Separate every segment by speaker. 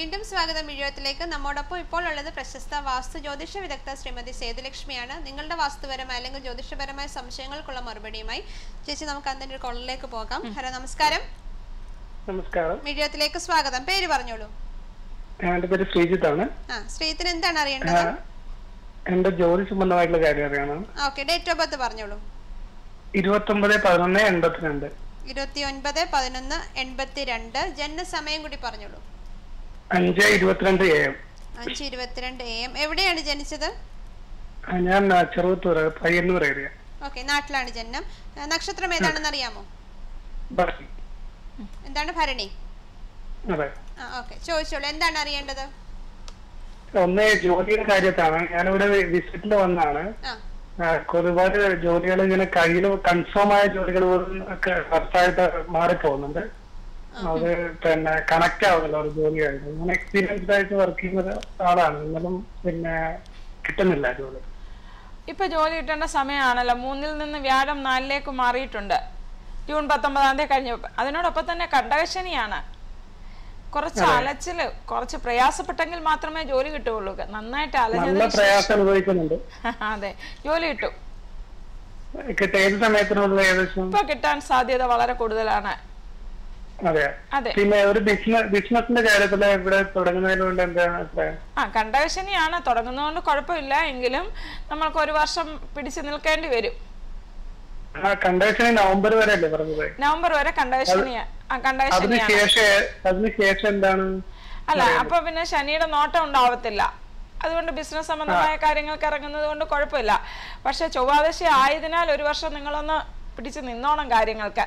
Speaker 1: വീണ്ടും സ്വാഗതം വിഴയത്തിലേക്ക് നമ്മോടൊപ്പം ഇപ്പോൾ ഉള്ളത് പ്രശസ്ത വാസ്തു ജ്യോതിഷ വിദഗ്ധ ശ്രീമതി സേതുലക്ഷ്മിയാണ് നിങ്ങളുടെ വാസ്തുപരമായ അല്ലെങ്കിൽ ജ്യോതിഷപരമായ സംശയങ്ങൾക്കുള്ള മറുപടിയുമായി ചേച്ചി നമുക്ക് അതിൻ്റെ ഒരു കോളിലേക്ക് പോകാം ഹലോ നമസ്കാരം
Speaker 2: നമസ്കാരം
Speaker 1: വിഴയത്തിലേക്ക് സ്വാഗതം പേര് പറഞ്ഞോളൂ
Speaker 2: എന്റെ പേര് ശ്രീജിത്താണ്
Speaker 1: ആ ശ്രീത്തിന് എന്താണ് അറിയേണ്ടത്
Speaker 2: ആ, എന്റെ ജോലി സംബന്ധമായിട്ടുള്ള കാര്യം അറിയണം
Speaker 1: ഓക്കെ ഡേറ്റ് ഓഫ് ബർത്ത് പറഞ്ഞോളൂ
Speaker 2: ഇരുപത്തൊമ്പത് പതിനൊന്ന് എൺപത്തിരണ്ട്
Speaker 1: ഇരുപത്തി ഒൻപത് പതിനൊന്ന് എൺപത്തി രണ്ട് ജനനസമയം കൂടി പറഞ്ഞോളൂ
Speaker 2: അഞ്ച് ഇരുപത്തിരണ്ട് എ എം
Speaker 1: അഞ്ച് ഇരുപത്തിരണ്ട് എ എം എവിടെയാണ് ജനിച്ചത്
Speaker 2: ഞാൻ ആ, ചെറുവത്തൂർ പയ്യന്നൂർ ഏരിയ
Speaker 1: ഓക്കെ നാട്ടിലാണ് ജനനം ആ, നക്ഷത്രം ഏതാണെന്ന് അറിയാമോ
Speaker 2: ബർക്കി.
Speaker 1: എന്താണ് ഭരണി
Speaker 2: അതെ
Speaker 1: ആ ഓക്കെ ചോദിച്ചോളൂ എന്താണ് അറിയേണ്ടത്
Speaker 2: ഒന്ന് ജോലിയുടെ കാര്യത്താണ് ഞാനിവിടെ വിസിറ്റിൽ വന്നാണ്
Speaker 1: ആ
Speaker 2: ആ, ഒരുപാട് ജോലികൾ ഇങ്ങനെ കയ്യിൽ കൺഫേം ആയ ജോലികൾ പോലും ഒക്കെ വർഷമായിട്ട് മാറിപ്പോകുന്നുണ്ട് അത് പിന്നെ കണക്ട് ആവുന്നില്ല ഒരു ജോലിയായിട്ട് ഞാൻ എക്സ്പീരിയൻസ്ഡ് ആയിട്ട് വർക്ക് ചെയ്യുന്ന ആളാണ് എന്നാലും പിന്നെ കിട്ടുന്നില്ല ജോലി
Speaker 3: ഇപ്പൊ ജോലി കിട്ടേണ്ട സമയമാണല്ലോ മൂന്നിൽ നിന്ന് വ്യാഴം നാലിലേക്ക് മാറിയിട്ടുണ്ട് ജൂൺ പത്തൊമ്പതാം തീയതി കഴിഞ്ഞു അതിനോടൊപ്പം തന്നെ കണ്ടകശനിയാണ് കുറച്ച് അലച്ചില് കുറച്ച് പ്രയാസപ്പെട്ടെങ്കിൽ മാത്രമേ ജോലി കിട്ടുകയുള്ളൂ നന്നായിട്ട്
Speaker 2: നല്ല
Speaker 3: അലഞ്ഞതിന്
Speaker 2: പ്രയാസം അനുഭവിക്കുന്നുണ്ട്
Speaker 3: ശേഷം- അതെ ജോലി കിട്ടും
Speaker 2: കിട്ടും ഏത് സമയത്തിനുള്ള ഏകദേശം
Speaker 3: ഇപ്പൊ കിട്ടാൻ സാധ്യത വളരെ കൂടുതലാണ്
Speaker 2: അതെ
Speaker 3: അതെ
Speaker 2: പിന്നെ ഒരു ബിസിനസ് ബിസിനസിന്റെ കാര്യത്തില് ഇവിടെ തുടങ്ങുന്നതിനുകൊണ്ട് എന്താണ് അഭിപ്രായം
Speaker 3: ആ കണ്ടകശനിയാണ് തുടങ്ങുന്നതുകൊണ്ട് കുഴപ്പമില്ല എങ്കിലും നമ്മൾക്ക് ഒരു വർഷം പിടിച്ചു നിൽക്കേണ്ടി വരും
Speaker 2: ആ കണ്ടീഷൻ നവംബർ വരെ അല്ലേ പറഞ്ഞത്
Speaker 3: നവംബർ വരെ കണ്ടകശനിയാ ആ
Speaker 2: അതിന്
Speaker 3: കണ്ടകശനിയാണ്
Speaker 2: ശേഷം അതിന് ശേഷം എന്താണ്
Speaker 3: അല്ല അപ്പൊ പിന്നെ ശനിയുടെ നോട്ടം ഉണ്ടാവത്തില്ല അതുകൊണ്ട് ബിസിനസ് സംബന്ധമായ കാര്യങ്ങൾക്ക് ഇറങ്ങുന്നത് കൊണ്ട് കുഴപ്പമില്ല പക്ഷെ ചൊവ്വാദശി ആയതിനാൽ ഒരു വർഷം നിങ്ങളൊന്ന് പിടിച്ചു നിന്നോണം കാര്യങ്ങൾക്ക്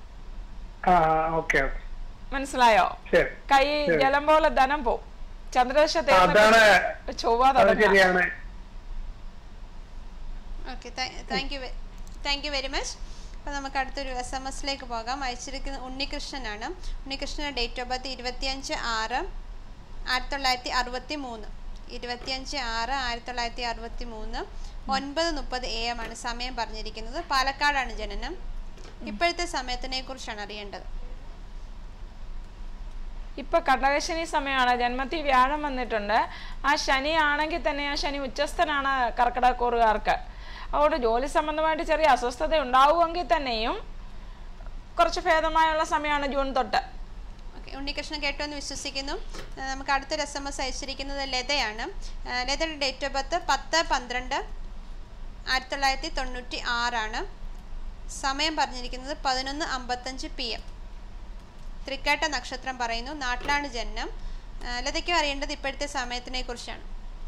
Speaker 2: ആ ഓക്കെ ഓക്കെ
Speaker 3: മനസ്സിലായോ
Speaker 2: ശരി
Speaker 3: കൈ ജലം പോലെ ധനം പോവും ചന്ദ്രദശ
Speaker 2: അതാണ്
Speaker 3: തീർന്നിട്ട് ചൊവ്വ
Speaker 2: അത്
Speaker 3: തുടങ്ങാം
Speaker 2: ശരിയാണ്
Speaker 1: okay thank you thank you very much അപ്പോൾ നമുക്ക് അടുത്തൊരു എസ് എം എസിലേക്ക് പോകാം അയച്ചിരിക്കുന്ന ഉണ്ണികൃഷ്ണനാണ് ഉണ്ണികൃഷ്ണൻ്റെ ഡേറ്റ് ഓഫ് ബർത്ത് ഇരുപത്തിയഞ്ച് ആറ് ആയിരത്തി തൊള്ളായിരത്തി അറുപത്തി മൂന്ന് ഇരുപത്തിയഞ്ച് ആറ് ആയിരത്തി തൊള്ളായിരത്തി അറുപത്തി മൂന്ന് ഒൻപത് മുപ്പത് എ എം ആണ് സമയം പറഞ്ഞിരിക്കുന്നത് പാലക്കാടാണ് ജനനം ഇപ്പോഴത്തെ സമയത്തിനെ കുറിച്ചാണ് അറിയേണ്ടത്
Speaker 3: ഇപ്പൊ കടകശനി സമയമാണ് ജന്മത്തിൽ വ്യാഴം വന്നിട്ടുണ്ട് ആ ശനി ആണെങ്കിൽ തന്നെ ആ ശനി ഉച്ചസ്ഥനാണ് കർക്കിടകക്കൂറുകാർക്ക് അതുകൊണ്ട് ജോലി സംബന്ധമായിട്ട് ചെറിയ അസ്വസ്ഥത ഉണ്ടാവുമെങ്കിൽ തന്നെയും കുറച്ച് ഭേദമായുള്ള സമയമാണ് ജൂൺ തൊട്ട്
Speaker 1: ഓക്കെ ഉണ്ണികൃഷ്ണൻ കേട്ടു എന്ന് വിശ്വസിക്കുന്നു ആ, നമുക്ക് അടുത്തൊരു എസ് എം എസ് അയച്ചിരിക്കുന്നത് ലതയാണ് ആ, ലതയുടെ ഡേറ്റ് ഓഫ് ബർത്ത് പത്ത് പന്ത്രണ്ട് ആയിരത്തി തൊള്ളായിരത്തി തൊണ്ണൂറ്റി ആറാണ് സമയം പറഞ്ഞിരിക്കുന്നത് പതിനൊന്ന് അമ്പത്തഞ്ച് പി എം തൃക്കേട്ട നക്ഷത്രം പറയുന്നു നാട്ടിലാണ് ജനനം ആ, ലതയ്ക്കും അറിയേണ്ടത് ഇപ്പോഴത്തെ സമയത്തിനെ കുറിച്ചാണ്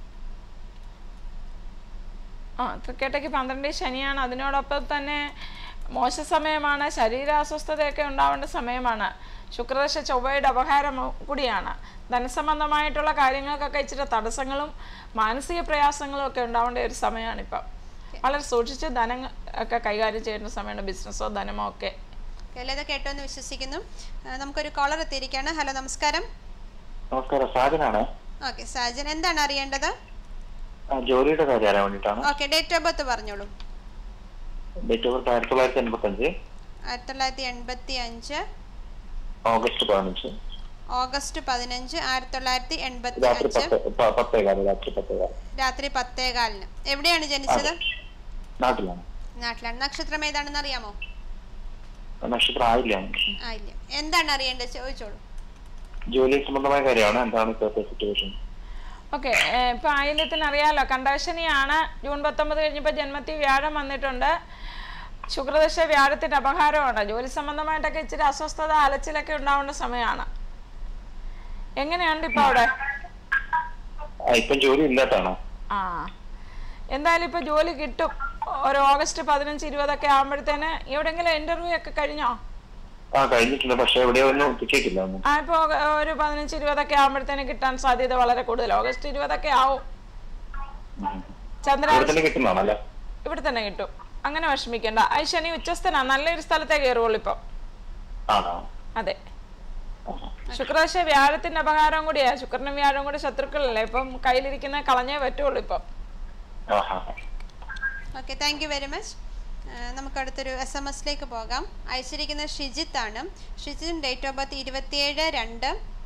Speaker 3: ആ തൃക്കേട്ടയ്ക്ക് പന്ത്രണ്ട് ശനിയാണ് അതിനോടൊപ്പം തന്നെ മോശ സമയമാണ് ശരീര അസ്വസ്ഥതയൊക്കെ ഉണ്ടാവേണ്ട സമയമാണ് ശുക്രദശ ചൊവ്വയുടെ അപഹാരം കൂടിയാണ് ധനസംബന്ധമായിട്ടുള്ള കാര്യങ്ങൾക്കൊക്കെ ഇച്ചിരി തടസ്സങ്ങളും മാനസിക പ്രയാസങ്ങളും ഒക്കെ ഉണ്ടാവേണ്ട ഒരു സമയമാണ് ഇപ്പം വളരെ സൂക്ഷിച്ച് ധനം ഒക്കെ കൈകാര്യം ചെയ്യേണ്ട സമയമാണ് ബിസിനസ്സോ ധനമോ ഒക്കെ
Speaker 1: ഓക്കെ, ലത കേട്ടു എന്ന് വിശ്വസിക്കുന്നു ആ, നമുക്കൊരു കോളർ എത്തിയിരിക്കുകയാണ് ഹലോ നമസ്കാരം
Speaker 4: നമസ്കാരം സാജനാണ്
Speaker 1: ഓക്കെ സാജൻ എന്താണ് അറിയേണ്ടത്
Speaker 4: ആ, ജോലിയുടെ കാര്യം അറിയാൻ വേണ്ടിയിട്ടാണ്
Speaker 1: ഓക്കെ ഡേറ്റ് ഓഫ് ബർത്ത് പറഞ്ഞോളൂ
Speaker 4: ഡേറ്റ് ഓഫ് ബർത്ത് ആയിരത്തി തൊള്ളായിരത്തി എൺപത്തി അഞ്ച്
Speaker 1: ആയിരത്തി തൊള്ളായിരത്തി എൺപത്തി അഞ്ച്
Speaker 4: ഓഗസ്റ്റ് പതിനഞ്ച്
Speaker 1: ഓഗസ്റ്റ് പതിനഞ്ച് ആയിരത്തി തൊള്ളായിരത്തി എൺപത്തി
Speaker 4: രാത്രി
Speaker 1: അഞ്ച്
Speaker 4: പത്ത് പ- പത്തേകാല് രാത്രി പത്തേകാല്
Speaker 1: രാത്രി പത്തേകാലിന് എവിടെയാണ് ജനിച്ചത്
Speaker 4: നാട്ടിലാണ്
Speaker 1: നാട്ടിലാണ് നക്ഷത്രം ഏതാണെന്ന് അറിയാമോ
Speaker 4: നക്ഷത്രം ആയില്ല
Speaker 1: ആ ഇല്ല എന്താണ് അറിയേണ്ടത് ചോദിച്ചോളൂ
Speaker 4: ജോലി സംബന്ധമായ കാര്യമാണ് എന്താണ് ഇപ്പോഴത്തെ സിറ്റുവേഷൻ
Speaker 3: ഓക്കെ ഇപ്പൊ ആയില്യത്തിന് അറിയാലോ കണ്ടശനിയാണ് ജൂൺ പത്തൊമ്പത് കഴിഞ്ഞപ്പോൾ ജന്മത്തിൽ വ്യാഴം വന്നിട്ടുണ്ട് ശുക്രദശ വ്യാഴത്തിന്റെ അപഹാരമാണ് ജോലി സംബന്ധമായിട്ടൊക്കെ ഇച്ചിരി അസ്വസ്ഥത അലച്ചിലൊക്കെ ഉണ്ടാവേണ്ട സമയമാണ് എങ്ങനെയുണ്ട് ഇപ്പൊ അവിടെ
Speaker 4: ഇപ്പം ജോലി ഇല്ലാത്താണ്
Speaker 3: ആ എന്തായാലും ഇപ്പൊ ജോലി കിട്ടും ഒരു ഓഗസ്റ്റ് പതിനഞ്ച് ഇരുപതൊക്കെ ആകുമ്പോഴത്തേന് എവിടെയെങ്കിലും ഇന്റർവ്യൂ ഒക്കെ കഴിഞ്ഞോ
Speaker 4: ആ കഴിഞ്ഞിട്ടുണ്ട് പക്ഷെ എവിടെയോ ഒന്നും കിട്ടിയിട്ടില്ല ഒന്നും
Speaker 3: ആ ഇപ്പോൾ ഒരു പതിനഞ്ച് ഇരുപതൊക്കെ ആകുമ്പോഴത്തേന് കിട്ടാൻ സാധ്യത വളരെ കൂടുതൽ ഓഗസ്റ്റ് ഇരുപതൊക്കെ ആവും
Speaker 4: ഉം.
Speaker 3: ചന്ദ്ര
Speaker 4: ഇവിടെ തന്നെ കിട്ടുന്നതാണല്ലേ
Speaker 3: ഇവിടെ തന്നെ കിട്ടും അങ്ങനെ വിഷമിക്കണ്ട ആ ശനി ഉച്ചസ്ഥനാ നല്ലൊരു സ്ഥലത്തേ കയറുള്ളൂ ഇപ്പം
Speaker 4: ആണോ
Speaker 3: അതെ
Speaker 4: ആഹാ.
Speaker 3: ശുക്രദശ വ്യാഴത്തിന്റെ അപകാരം കൂടിയാ ശുക്രനും വ്യാഴം കൂടി ശത്രുക്കളല്ലേ ഇപ്പം കയ്യിലിരിക്കുന്ന കളഞ്ഞേ പറ്റുള്ളൂ ഇപ്പം
Speaker 4: ആഹാ
Speaker 1: okay thank you very much നമുക്ക് അടുത്തൊരു എസ് എം എസിലേക്ക് പോകാം അയച്ചിരിക്കുന്നത് ഷിജിത്ത് ആണ് ഷിജിത്തിന് ഡേറ്റ് ഓഫ് ബർത്ത് ഇരുപത്തിയേഴ് രണ്ട്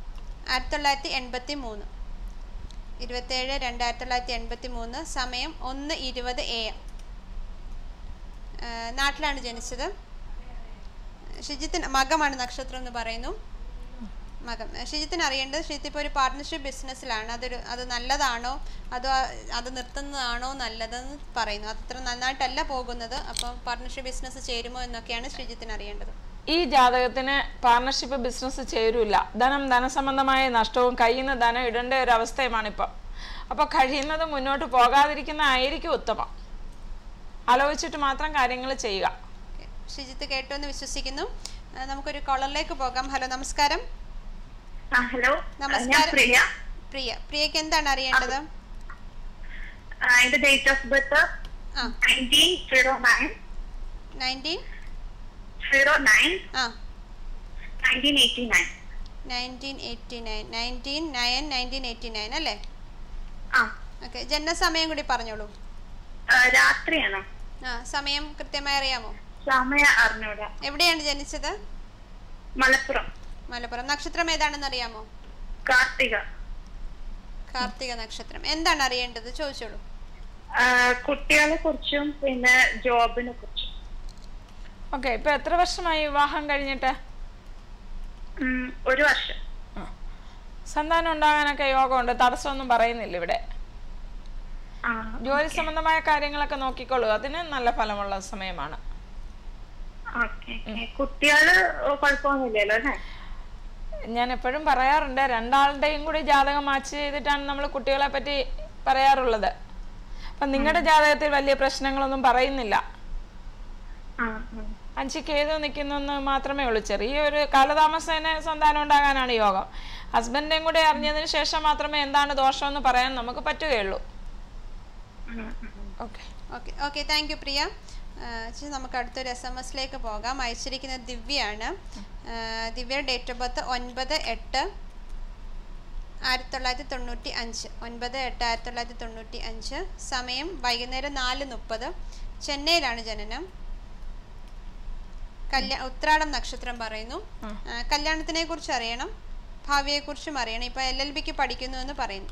Speaker 1: ആയിരത്തി തൊള്ളായിരത്തി എൺപത്തി മൂന്ന് ഇരുപത്തേഴ് രണ്ട് ആയിരത്തി തൊള്ളായിരത്തി എൺപത്തി മൂന്ന് സമയം ഒന്ന് ഇരുപത് എ എം നാട്ടിലാണ് ജനിച്ചത് ഷിജിത്തിന് മകമാണ് നക്ഷത്രം എന്ന് പറയുന്നു മകം ഷിജിത്തിന് അറിയേണ്ടത് ഷിജിത്ത് ഇപ്പോൾ ഒരു പാർട്ട്ണർഷിപ്പ് ബിസിനസ്സിലാണ് അതൊരു അത് നല്ലതാണോ അതോ ആ- അത് നിർത്തുന്നതാണോ നല്ലതെന്ന് പറയുന്നു അത്ര നന്നായിട്ടല്ല പോകുന്നത് അപ്പം പാർട്ട്ണർഷിപ്പ് ബിസിനസ് ചേരുമോ എന്നൊക്കെയാണ് ഷിജിത്തിന് അറിയേണ്ടത്
Speaker 3: ഈ ജാതകത്തിന് പാർട്ണർഷിപ്പ് ബിസിനസ് ചേരൂല ധനം ധനസംബന്ധമായ നഷ്ടവും കയ്യിൽ നിന്ന് ധനം ഇടേണ്ട ഒരു അവസ്ഥയുമാണിപ്പോൾ അപ്പോൾ കഴിയുന്നത് മുന്നോട്ട് പോകാതിരിക്കുന്നതായിരിക്കും ഉത്തമം ആലോചിച്ചിട്ട് മാത്രം കാര്യങ്ങൾ ചെയ്യുക
Speaker 1: ഓക്കേ. ഷിജിത്ത് കേട്ടു എന്ന് വിശ്വസിക്കുന്നു ആ, നമുക്കൊരു കോളറിലേക്ക് പോകാം ഹലോ നമസ്കാരം
Speaker 5: ആ ഹലോ ഞാൻ
Speaker 1: നമസ്കാരം.
Speaker 5: പ്രിയ
Speaker 1: പ്രിയ പ്രിയക്ക് എന്താണ് അറിയേണ്ടത്
Speaker 5: ആ, എന്റെ ഡേറ്റ് ഓഫ് ബർത്ത്
Speaker 1: ആ
Speaker 5: nineteen zero nine
Speaker 1: nineteen
Speaker 5: zero nine
Speaker 1: ആ
Speaker 5: nineteen eighty nine
Speaker 1: nineteen eighty nine nineteen nine nineteen eighty nine അല്ലേ
Speaker 5: ആ
Speaker 1: ഓക്കെ ജനനസമയം കൂടി പറഞ്ഞോളൂ
Speaker 5: ആ, രാത്രിയാണോ
Speaker 1: ആ സമയം കൃത്യമായി അറിയാമോ
Speaker 5: സമയം അറിഞ്ഞൂടാ
Speaker 1: എവിടെയാണ് ജനിച്ചത്
Speaker 5: മലപ്പുറം
Speaker 1: മലപ്പുറം നക്ഷത്രം ഏതാണെന്ന് അറിയാമോ
Speaker 5: കാർത്തിക
Speaker 1: കാർത്തിക നക്ഷത്രം എന്താണ് അറിയേണ്ടത് ചോദിച്ചോളൂ
Speaker 5: ആ, കുട്ടികളെ കുറിച്ചും പിന്നെ ജോബിനെ കുറിച്ചും
Speaker 3: ഓക്കെ ഇപ്പൊ എത്ര വർഷമായി വിവാഹം കഴിഞ്ഞിട്ട്
Speaker 5: ഉം, ഒരു വർഷം
Speaker 3: സന്താനം ഉണ്ടാകാനൊക്കെ യോഗമുണ്ട് തടസ്സമൊന്നും പറയുന്നില്ല ഇവിടെ
Speaker 5: ആ
Speaker 3: ജോലി സംബന്ധമായ കാര്യങ്ങളൊക്കെ നോക്കിക്കോളൂ അതിന് നല്ല ഫലമുള്ള സമയമാണ്
Speaker 5: ഓക്കെ കുട്ടികള് കുഴപ്പമൊന്നുമില്ലല്ലോ അല്ലേ
Speaker 3: ഞാൻ എപ്പോഴും പറയാറുണ്ട് രണ്ടാളുടെയും കൂടി ജാതകം മാച്ച് ചെയ്തിട്ടാണ് നമ്മൾ കുട്ടികളെ പറ്റി പറയാറുള്ളത് അപ്പം നിങ്ങളുടെ ജാതകത്തിൽ വലിയ പ്രശ്നങ്ങളൊന്നും പറയുന്നില്ല
Speaker 5: ആ ആ.
Speaker 3: അഞ്ചിക്ക് ഏത് നിൽക്കുന്നെന്ന് മാത്രമേ ഉള്ളൂ ചെറിയൊരു കാലതാമസേന സന്താനം ഉണ്ടാകാനാണ് യോഗം ഹസ്ബൻഡിനെയും കൂടെ അറിഞ്ഞതിന് ശേഷം മാത്രമേ എന്താണ് ദോഷമെന്ന് പറയാൻ നമുക്ക് പറ്റുകയുള്ളൂ
Speaker 5: ഉം, ഉം.
Speaker 3: Okay
Speaker 1: okay okay thank you Priya ആ, ചേച്ചി നമുക്ക് അടുത്തൊരു എസ് എം എസിലേക്ക് പോകാം അയച്ചിരിക്കുന്നത് ദിവ്യയാണ് ആ, ദിവ്യയുടെ ഡേറ്റ് ഓഫ് ബർത്ത് ഒൻപത് എട്ട് ആയിരത്തി തൊള്ളായിരത്തി തൊണ്ണൂറ്റി അഞ്ച് ഒൻപത് എട്ട് ആയിരത്തി തൊള്ളായിരത്തി തൊണ്ണൂറ്റി അഞ്ച് സമയം വൈകുന്നേരം നാല് മുപ്പത് ചെന്നൈയിലാണ് ജനനം കല്യാ ഉത്രാടം നക്ഷത്രം പറയുന്നു ആ, കല്യാണത്തിനെ കുറിച്ച് അറിയണം ഭാവിയെക്കുറിച്ചും അറിയണം ഇപ്പൊ എൽ എൽ ബിക്ക് പഠിക്കുന്നു എന്ന് പറയുന്നു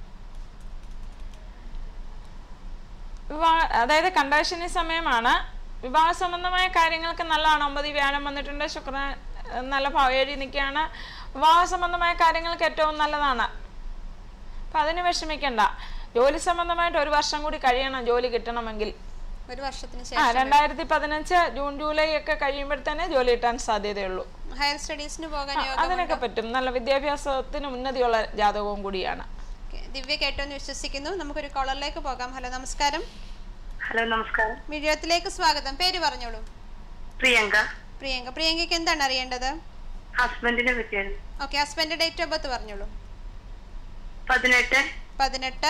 Speaker 3: വിവാഹ അതായത് കണ്ടക്ഷനി സമയമാണ് വിവാഹ സംബന്ധമായ കാര്യങ്ങൾക്ക് നല്ലതാണ് ഒമ്പത് വ്യാഴം വന്നിട്ടുണ്ട് ശുക്രൻ ഏഹ്, നല്ല ഭാവയേഴി നിൽക്കുകയാണ് വിവാഹ സംബന്ധമായ കാര്യങ്ങൾക്ക് ഏറ്റവും നല്ലതാണ് അപ്പം അതിന് വിഷമിക്കണ്ട ജോലി സംബന്ധമായിട്ട് ഒരു വർഷം കൂടി കഴിയണം ജോലി കിട്ടണമെങ്കിൽ
Speaker 1: ഒരു വർഷത്തിന്
Speaker 3: ആ
Speaker 1: ശേഷം
Speaker 3: രണ്ടായിരത്തി പതിനഞ്ച് ജൂൺ ജൂലൈ ഒക്കെ കഴിയുമ്പോഴത്തേനെ ജോലി കിട്ടാൻ സാധ്യതയുള്ളൂ
Speaker 1: ഹയർ സ്റ്റഡീസിന് പോകാൻ
Speaker 3: ആ,
Speaker 1: യോഗം
Speaker 3: അതിനൊക്കെ പറ്റും നല്ല വിദ്യാഭ്യാസത്തിന് ഉന്നതിയുള്ള ജാതകവും കൂടിയാണ്
Speaker 1: ഓക്കേ, ദിവ്യ കേട്ടോ എന്ന് വിശ്വസിക്കുന്നു നമുക്കൊരു കോളറിലേക്ക് പോകാം ഹലോ നമസ്കാരം
Speaker 5: ഹലോ നമസ്കാരം
Speaker 1: വിജയത്തിലേക്ക് സ്വാഗതം പേര് പറഞ്ഞോളൂ
Speaker 5: പ്രിയങ്ക
Speaker 1: പ്രിയങ്ക പ്രിയങ്കയ്ക്ക് എന്താണ് അറിയേണ്ടത്
Speaker 5: ഹസ്ബൻഡിനെ പറ്റിയാണ്
Speaker 1: okay husband date of birth പറഞ്ഞോളൂ
Speaker 5: പതിനെട്ട്
Speaker 1: പതിനെട്ട്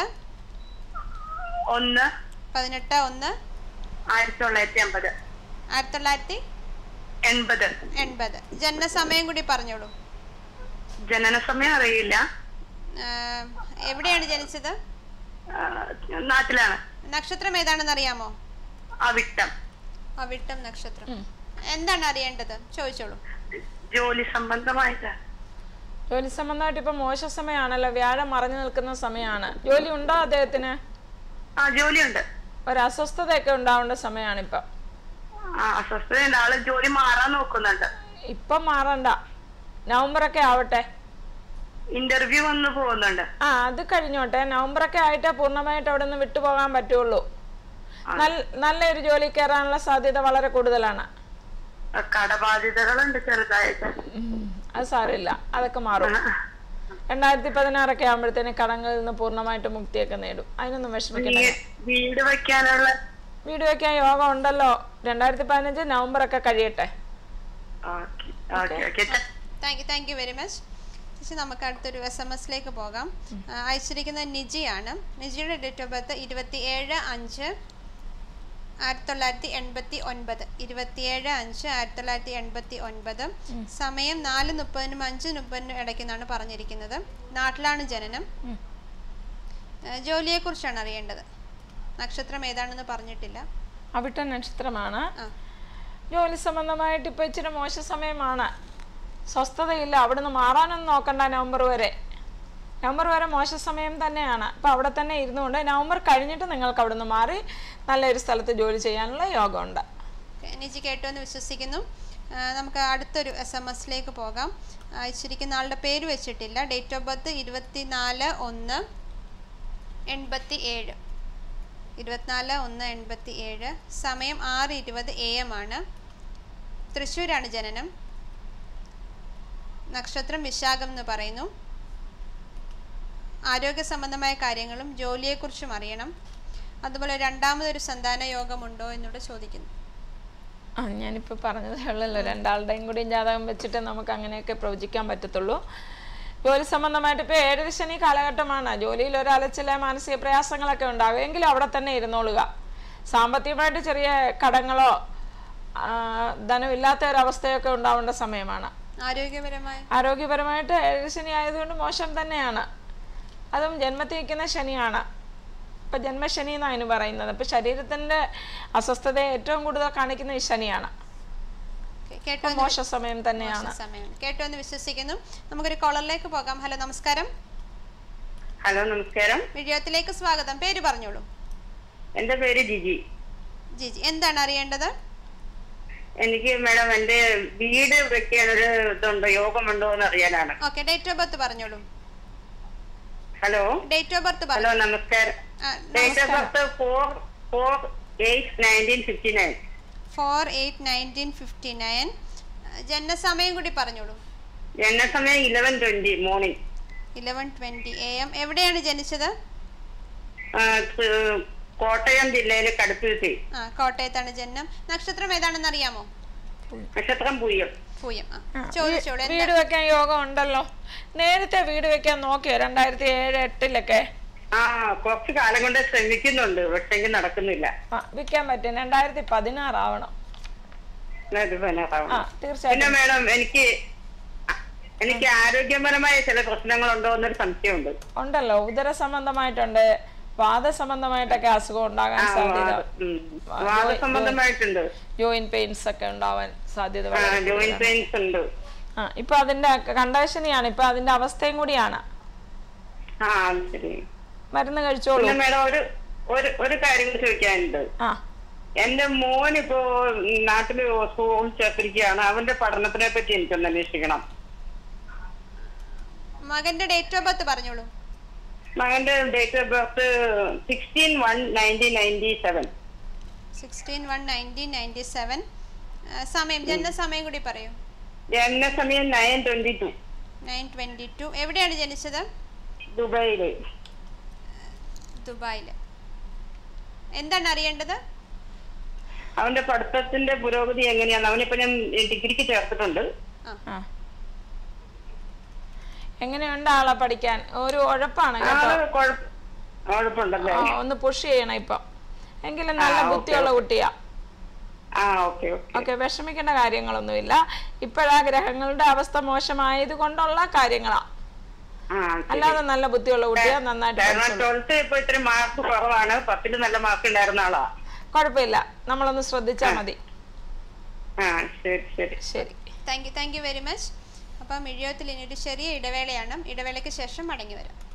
Speaker 5: ഒന്ന്
Speaker 1: പതിനെട്ട് ഒന്ന്
Speaker 5: ആയിരത്തി തൊള്ളായിരത്തി അമ്പത്
Speaker 1: ആയിരത്തി തൊള്ളായിരത്തി
Speaker 5: എൺപത്
Speaker 1: എൺപത് ജനനസമയം കൂടി പറഞ്ഞോളൂ
Speaker 5: ജനന സമയം അറിയില്ല
Speaker 1: ആഹ്, എവിടെയാണ് ജനിച്ചത്
Speaker 5: ആ, നാട്ടിലാണ്
Speaker 1: നക്ഷത്രം ഏതാണെന്ന് അറിയാമോ
Speaker 5: അവിട്ടം
Speaker 1: അവിട്ടം നക്ഷത്രം എന്താണ് അറിയേണ്ടത് ചോദിച്ചോളൂ
Speaker 5: ജോലി സംബന്ധമായിട്ട്
Speaker 3: ജോലി സംബന്ധമായിട്ട് ഇപ്പം മോശ സമയമാണല്ലോ വ്യാഴം മറഞ്ഞു നിൽക്കുന്ന സമയമാണ് ജോലി ഉണ്ടോ അദ്ദേഹത്തിന്
Speaker 5: ആ ജോലിയുണ്ട്
Speaker 3: ഒരു അസ്വസ്ഥതയൊക്കെ ഉണ്ടാവേണ്ട സമയമാണിപ്പം
Speaker 5: ആ അസ്വസ്ഥതയുണ്ട് ആള് ജോലി മാറാൻ നോക്കുന്നുണ്ട്
Speaker 3: ഇപ്പം മാറണ്ട നവംബറൊക്കെ ആവട്ടെ
Speaker 5: ഇന്റർവ്യൂ വന്ന് പോകുന്നുണ്ട്
Speaker 3: ആ അത് കഴിഞ്ഞോട്ടെ നവംബറൊക്കെ ആയിട്ടേ പൂർണ്ണമായിട്ട് അവിടെ നിന്ന് വിട്ടുപോകാൻ പറ്റുള്ളൂ നല്ല നല്ലൊരു ജോലി കയറാനുള്ള സാധ്യത വളരെ കൂടുതലാണ്
Speaker 5: ആ, കടബാധ്യതകളുണ്ട് ചെറുതായിട്ട്
Speaker 3: ഉം, അത് സാരമില്ല അതൊക്കെ മാറും രണ്ടായിരത്തി പതിനാറൊക്കെ ആകുമ്പോഴത്തേന് കടങ്ങളിൽ നിന്ന് പൂർണ്ണമായിട്ട് മുക്തിയൊക്കെ നേടും അതിനൊന്നും വിഷമിക്കണ്ട
Speaker 5: വീ- വീട് വെക്കാനുള്ള
Speaker 3: വീട് വയ്ക്കാൻ യോഗം ഉണ്ടല്ലോ രണ്ടായിരത്തി പതിനഞ്ച് നവംബറൊക്കെ കഴിയട്ടെ
Speaker 5: okay okay okay
Speaker 1: thank you thank you very much ചേച്ചി നമുക്ക് അടുത്തൊരു എസ് എം എസിലേക്ക് പോകാം ആ, അയച്ചിരിക്കുന്നത് നിജിയാണ് നിജിയുടെ ഡേറ്റ് ഓഫ് ബർത്ത് ഇരുപത്തി ഏഴ് അഞ്ച് ആയിരത്തി തൊള്ളായിരത്തി എൺപത്തി ഒൻപത് ഇരുപത്തിയേഴ് അഞ്ച് ആയിരത്തി തൊള്ളായിരത്തി എൺപത്തി ഒൻപത് സമയം നാല് മുപ്പതിനും അഞ്ച് മുപ്പതിനും ഇടയ്ക്കെന്നാണ് പറഞ്ഞിരിക്കുന്നത് നാട്ടിലാണ് ജനനം ആ, ജോലിയെക്കുറിച്ചാണ് അറിയേണ്ടത് നക്ഷത്രം ഏതാണെന്ന് പറഞ്ഞിട്ടില്ല
Speaker 3: അവിട്ട നക്ഷത്രമാണ്
Speaker 1: ആ
Speaker 3: ജോലി സംബന്ധമായിട്ട് ഇപ്പൊ ഇച്ചിരി മോശ സമയമാണ് സ്വസ്ഥതയില്ല അവിടുന്ന് മാറാനൊന്നും നോക്കണ്ട നവംബർ വരെ നവംബർ വരെ മോശ സമയം തന്നെയാണ് അപ്പോൾ അവിടെ തന്നെ ഇരുന്നുകൊണ്ട് നവംബർ കഴിഞ്ഞിട്ട് നിങ്ങൾക്ക് അവിടുന്ന് മാറി നല്ലൊരു സ്ഥലത്ത് ജോലി ചെയ്യാനുള്ള യോഗമുണ്ട്
Speaker 1: നിജി കേട്ടു എന്ന് വിശ്വസിക്കുന്നു ആ, നമുക്ക് അടുത്തൊരു എസ് എം എസിലേക്ക് പോകാം അയച്ചിരിക്കുന്ന ആളുടെ പേര് വെച്ചിട്ടില്ല ഡേറ്റ് ഓഫ് ബർത്ത് ഇരുപത്തി നാല് ഒന്ന് എൺപത്തി ഏഴ് ഇരുപത്തിനാല് ഒന്ന് എൺപത്തി ഏഴ് സമയം ആറ് ഇരുപത് എ എം ആണ് തൃശ്ശൂരാണ് ജനനം നക്ഷത്രം വിശാഖം എന്ന് പറയുന്നു ആരോഗ്യ സംബന്ധമായ കാര്യങ്ങളും ജോലിയെക്കുറിച്ചും അറിയണം അതുപോലെ രണ്ടാമതൊരു സന്താന യോഗമുണ്ടോ എന്നൂടെ ചോദിക്കുന്നു
Speaker 3: ആ ഞാനിപ്പോൾ പറഞ്ഞതേ ഉള്ളല്ലോ രണ്ടാളുടെയും കൂടി ജാതകം വെച്ചിട്ട് നമുക്ക് അങ്ങനെയൊക്കെ പ്രവചിക്കാൻ പറ്റത്തുള്ളൂ ജോലി സംബന്ധമായിട്ട് ഇപ്പോൾ ഏഴര ശനി കാലഘട്ടമാണ് ജോലിയിൽ ഒരു അലച്ചില മാനസിക പ്രയാസങ്ങളൊക്കെ ഉണ്ടാകും എങ്കിലും അവിടെ തന്നെ ഇരുന്നോളുക സാമ്പത്തികമായിട്ട് ചെറിയ കടങ്ങളോ ആ, ധനമില്ലാത്ത ഒരവസ്ഥയൊക്കെ ഉണ്ടാവേണ്ട സമയമാണ്
Speaker 1: ആരോഗ്യപരമായ
Speaker 3: ആരോഗ്യപരമായിട്ട് ഏഴര ശനി ആയതുകൊണ്ട് മോശം തന്നെയാണ് അതും ജന്മത്തിൽ നിൽക്കുന്ന ശനിയാണ് ഇപ്പം ജന്മശനി എന്നാണ് അതിന് പറയുന്നത് അപ്പം ശരീരത്തിൻ്റെ അസ്വസ്ഥതയെ ഏറ്റവും കൂടുതൽ കാണിക്കുന്ന ഈ ശനിയാണ്
Speaker 1: ഓക്കേ, കേട്ടോ
Speaker 3: അപ്പം
Speaker 1: എന്ന്
Speaker 3: മോശ സമയം തന്നെയാണ്
Speaker 1: സമയമാണ് കേട്ടോ എന്ന് വിശ്വസിക്കുന്നു നമുക്കൊരു കോളറിലേക്ക് പോകാം ഹലോ നമസ്കാരം
Speaker 5: ഹലോ നമസ്കാരം
Speaker 1: വിജയത്തിലേക്ക് സ്വാഗതം പേര് പറഞ്ഞോളൂ
Speaker 5: എന്റെ പേര് ജിജി
Speaker 1: ജിജി എന്താണ് അറിയേണ്ടത്
Speaker 5: എനിക്ക് മാഡം എന്റെ വീട് വെക്കാനൊരു ഇതുണ്ടോ യോഗമുണ്ടോ എന്ന് അറിയാനാണ്
Speaker 1: ഓക്കെ ഡേറ്റ് ഓഫ് ബർത്ത് പറഞ്ഞോളൂ
Speaker 5: hello
Speaker 1: date of birth
Speaker 5: hello
Speaker 1: പറഞ്ഞു
Speaker 5: നമസ്കാരം date of birth four four eight nineteen fifty nine
Speaker 1: four eight nineteen fifty nine ജനനസമയം കൂടി പറഞ്ഞോളൂ
Speaker 5: ജനസമയം eleven twenty morning
Speaker 1: eleven twenty A M എവിടെയാണ് ജനിച്ചത്
Speaker 5: കോട്ടയം ജില്ലയിലെ കടുത്തുരുത്തി
Speaker 1: ആ കോട്ടയത്താണ് ജനനം നക്ഷത്രം ഏതാണെന്ന് അറിയാമോ
Speaker 5: നക്ഷത്രം പൂയം
Speaker 1: പൂയം ആ
Speaker 3: ആ,
Speaker 1: ചോദിച്ചോളൂ
Speaker 3: വീ- വീട് വെക്കാൻ യോഗം ഉണ്ടല്ലോ നേരത്തെ വീട് വെക്കാൻ നോക്കിയോ രണ്ടായിരത്തി ഏഴ് എട്ടിലൊക്കെ
Speaker 5: ആ കുറച്ച് കാലം കൊണ്ട് ശ്രമിക്കുന്നുണ്ട് പക്ഷെങ്കിൽ നടക്കുന്നില്ല
Speaker 3: ആ വിൽക്കാൻ പറ്റും രണ്ടായിരത്തി പതിനാറാവണം
Speaker 5: ഇത് പതിനാറാവണം.
Speaker 3: ആ
Speaker 5: പിന്നെ
Speaker 3: തീർച്ചയായിട്ടും
Speaker 5: മേഡം എനിക്ക് എനിക്ക് ആരോഗ്യപരമായ ചില പ്രശ്നങ്ങളുണ്ടോ എന്നൊരു സംശയമുണ്ട്
Speaker 3: ഉണ്ടല്ലോ ഉദര സംബന്ധമായിട്ടുണ്ട് വാദ സംബന്ധമായിട്ടൊക്കെ അസുഖം ഉണ്ടാകാൻ
Speaker 5: ആ,
Speaker 3: സാധ്യത
Speaker 5: വാദ- ഉം. വാദസംബന്ധമായിട്ടുണ്ട്
Speaker 3: ജോയിന്റ് പെയിൻസ് ഒക്കെ ഉണ്ടാവാൻ സാധ്യത
Speaker 5: ആ
Speaker 3: വളരെ
Speaker 5: ജോയിന്റ്
Speaker 3: കൂടുതലാണ്.
Speaker 5: പെയിൻസ് ഉണ്ട്
Speaker 3: ആ ഇപ്പൊ അതിന്റെ കണ്ടീഷനെയാണ് ഇപ്പൊ അതിന്റെ അവസ്ഥയും കൂടിയാണ്
Speaker 5: ആ ശരി
Speaker 3: മരുന്ന് കഴിച്ചോളൂ
Speaker 5: പിന്നെ മേഡം ഒരു ഒരു ഒരു കാര്യം കൂടി ചോദിക്കാനുണ്ട്
Speaker 3: ആ
Speaker 5: എന്റെ മോൻ ഇപ്പോ നാട്ടില് സ്കൂളിൽ ചേർത്തിരിക്കുകയാണ് അവന്റെ പഠനത്തിനെ പറ്റി എനിക്കൊന്ന് അന്വേഷിക്കണം
Speaker 1: മകന്റെ ഡേറ്റ് ഓഫ് ബർത്ത് പറഞ്ഞോളൂ
Speaker 5: മകന്റെ date of birth sixteen one nineteen ninety seven
Speaker 1: sixteen one nineteen ninety seven സമയം ജനനസമയം കൂടി പറയൂ
Speaker 5: ജനനസമയം nine twenty two
Speaker 1: nine twenty two എവിടെയാണ് ജനിച്ചത്
Speaker 5: ദുബായില്
Speaker 1: ദുബായിൽ എന്താണ് അറിയേണ്ടത്
Speaker 5: അവന്റെ പഠിത്തത്തിന്റെ പുരോഗതി എങ്ങനെയാണ് അവനിപ്പോ ഞാൻ ഡിഗ്രിക്ക് ചേർത്തിട്ടുണ്ട്
Speaker 3: ആ എങ്ങനെയുണ്ട് ആളെ പഠിക്കാൻ ഒരു ഉഴപ്പാണ് കേട്ടോ
Speaker 5: ആള് കുഴപ്പ- കുഴപ്പമുണ്ടല്ലേ
Speaker 3: ആ, ഒന്ന് പുഷ് ചെയ്യണം ഇപ്പം എങ്കിലും നല്ല
Speaker 5: ആ, ഓക്കേ,
Speaker 3: ബുദ്ധിയുള്ള കുട്ടിയാ
Speaker 5: ആ ഓക്കെ ഓക്കെ
Speaker 3: ഓക്കെ വിഷമിക്കേണ്ട കാര്യങ്ങളൊന്നുമില്ല ഇപ്പോഴാ ഗ്രഹങ്ങളുടെ അവസ്ഥ മോശമായത് കൊണ്ടുള്ള കാര്യങ്ങളാ
Speaker 5: ആ ശരി.
Speaker 3: അല്ലാതെ നല്ല ബുദ്ധിയുള്ള കുട്ടിയാ നന്നായിട്ട്
Speaker 5: കാരണം
Speaker 3: പഠിച്ചോളും.
Speaker 5: ട്വൽത്ത് ഇപ്പൊ ഇത്തിരി മാർക്ക് കുറവാണ് പത്തില് നല്ല മാർക്ക് ഉണ്ടായിരുന്ന ആളാ
Speaker 3: കുഴപ്പമില്ല നമ്മളൊന്ന് ശ്രദ്ധിച്ചാൽ മതി
Speaker 5: ആ ശരി ശരി
Speaker 3: ശരി
Speaker 1: thank you thank you very much അപ്പം ഇഴയത്തിൽ ഇനി ഒരു ചെറിയ ഇടവേളയാണ് ഇടവേളയ്ക്ക് ശേഷം മടങ്ങി വരാം